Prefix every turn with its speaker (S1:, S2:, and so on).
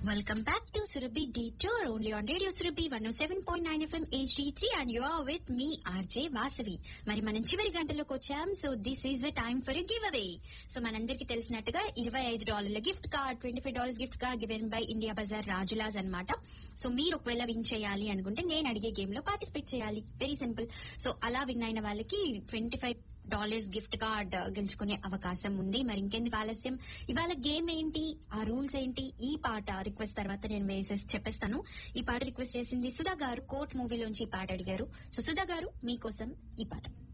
S1: Welcome back to Surabhi Detour, only on Radio Surabhi 107.9 FM HD3 and you are with me, RJ Vasavi. మరి మనం చివరి గంటలోకి వచ్చాం so this is the time for giveaway so మనందరికి తెలిసినట్టుగా ఇరవై ఐదు డాలర్ల gift card twenty five dollars gift card given by India bazaar Rajulas అన్నమాట సో మీరు ఒకవేళ విన్ చేయాలి అనుకుంటే నేను అడిగే గేమ్ లో పార్టిసిపేట్ చేయాలి వెరీ సింపుల్ సో అలా విన్ అయిన వాళ్ళకి twenty five dollars gift card గెలుచుకునే అవకాశం ఉంది మరి ఇంకెందుకు ఆలస్యం ఇవాళ గేమ్ ఏంటి ఆ రూల్స్ ఏంటి ఈ పాట రిక్వెస్ట్ తర్వాత నేను వేసేసి చెప్పేస్తాను ఈ పాట రిక్వెస్ట్ చేసింది సుధా గారు కోర్ట్ మూవీలోంచి ఈ పాట అడిగారు సో సుధా గారు మీకోసం ఈ పాట